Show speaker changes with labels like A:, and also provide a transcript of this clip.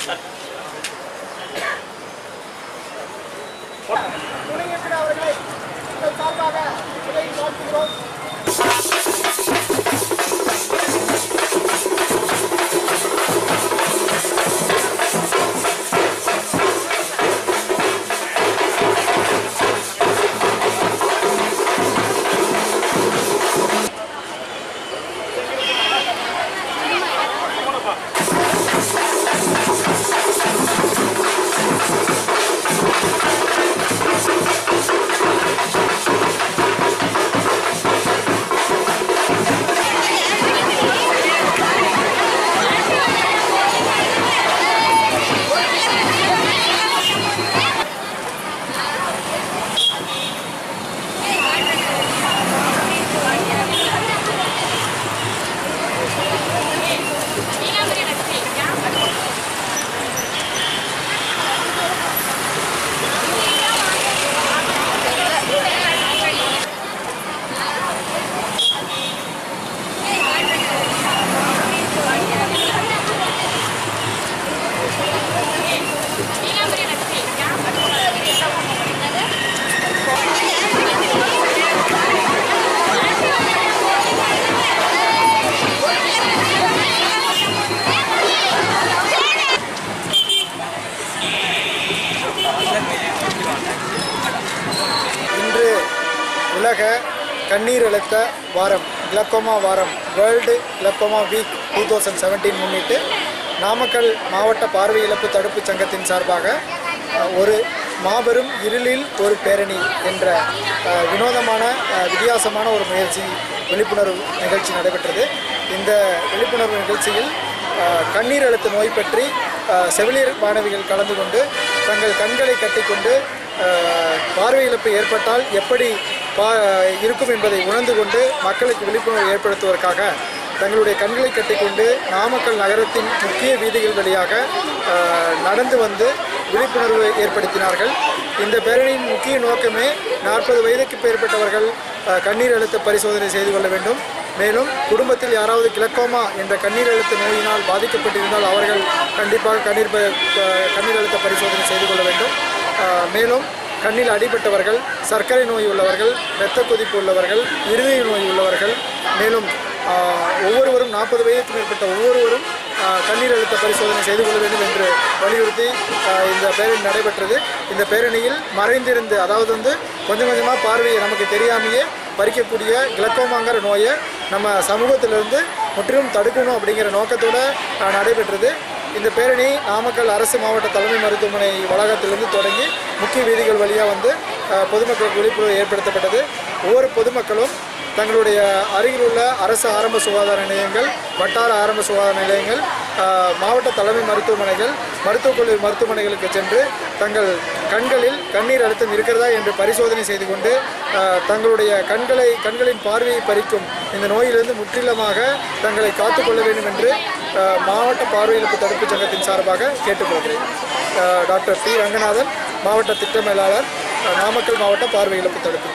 A: துணை இயக்குனர் அவர்களை உங்கள் சார்பாக உதவி வாழ்த்துகிறோம் இன்று உலக கண்ணீர் அழுத்த வாரம் கிளக்கோமா வாரம் world glaucoma week two thousand seventeen முன்னிட்டு நாமக்கல் மாவட்ட பார்வை இழப்பு தடுப்புச் சங்கத்தின் சார்பாக அஹ், ஒரு மாபெரும் இருளில் ஒரு பேரணி என்ற அஹ், வினோதமான அஹ், வித்தியாசமான ஒரு முயற்சி விழிப்புணர்வு நிகழ்ச்சி நடைபெற்றது இந்த விழிப்புணர்வு நிகழ்ச்சியில் அஹ், கண்ணீர் அழுத்த நோய் பற்றி அஹ், செவிலியர் மாணவிகள் கலந்து கொண்டு தங்கள் கண்களை கட்டிக்கொண்டு அஹ், பார்வை இழப்பு ஏற்பட்டால் எப்படி பா இருக்கும் என்பதை உணர்ந்து கொண்டு மக்களுக்கு விழிப்புணர்வு ஏற்படுத்துவதற்காக தங்களுடைய கண்களை கட்டிக்கொண்டு நாமக்கல் நகரத்தின் முக்கிய வீதிகள் வழியாக அஹ், நடந்து வந்து விழிப்புணர்வு ஏற்படுத்தினார்கள் இந்த பேரணியின் முக்கிய நோக்கமே நாற்பது வயதுக்கு மேற்பட்டவர்கள் அஹ், கண்ணீர் அழுத்த பரிசோதனை செய்து கொள்ள வேண்டும் மேலும் குடும்பத்தில் யாராவது கிளக்கோமா என்ற கண்ணீர் அழுத்த நோயினால் பாதிக்கப்பட்டிருந்தால் அவர்கள் கண்டிப்பாக கண்ணீர் ப- ப- கண்ணீர் அழுத்த பரிசோதனை செய்து கொள்ள வேண்டும் ஆஹ் மேலும் கண்ணில் அடிபட்டவர்கள் சர்க்கரை நோய் உள்ளவர்கள் இரத்த கொதிப்பு உள்ளவர்கள் இருதய நோய் உள்ளவர்கள் மேலும் ஆஹ் ஒவ்வொருவரும் நாற்பது வயதுக்கு மேற்பட்ட ஒவ்வொருவரும் ஆஹ் கண்ணீர் அழுத்த பரிசோதனை செய்து கொள்ள வேண்டும் என்று வலியுறுத்தி ஆஹ் இந்த பேரணி நடைபெற்றது இந்த பேரணியில் மறைந்திருந்து அதாவது வந்து கொஞ்சம் கொஞ்சமாக பார்வையை நமக்கு தெரியாமையே பறிக்கக்கூடிய கிளக்கோமாங்கிற நோயை நம்ம சமூகத்திலிருந்து முற்றிலும் தடுக்கணும் அப்படிங்கிற நோக்கத்தோடு நடைபெற்றது இந்த பேரணி நாமக்கல் அரசு மாவட்ட தலைமை மருத்துவமனை வளாகத்திலிருந்து தொடங்கி முக்கிய வீதிகள் வழியாக வந்து அஹ், பொதுமக்களுக்கு விழிப்புணர்வு ஏற்படுத்தப்பட்டது ஒவ்வொரு பொதுமக்களும் தங்களுடைய அருகில் உள்ள அரசு ஆரம்ப சுகாதார நிலையங்கள் வட்டார ஆரம்ப சுகாதார நிலையங்கள் அஹ், மாவட்ட தலைமை மருத்துவமனைகள் மருத்துவக் கல்லூரி மருத்துவமனைகளுக்கு சென்று தங்கள் கண்களில் கண்ணீர் அழுத்தம் இருக்கிறதா என்று பரிசோதனை செய்து கொண்டு அஹ், தங்களுடைய கண்களை கண்களின் பார்வையை பறிக்கும் இந்த நோயிலிருந்து முற்றிலுமாக தங்களை காத்துக்கொள்ள வேண்டும் என்று அஹ், மாவட்ட பார்வை இழப்பு தடுப்புச் சங்கத்தின் சார்பாக கேட்டுக்கொள்கிறேன் அஹ், டாக்டர் பி ரங்கநாதன் மாவட்ட திட்ட மேலாளர் அஹ், நாமக்கல் மாவட்ட பார்வை இழப்பு தடுப்பு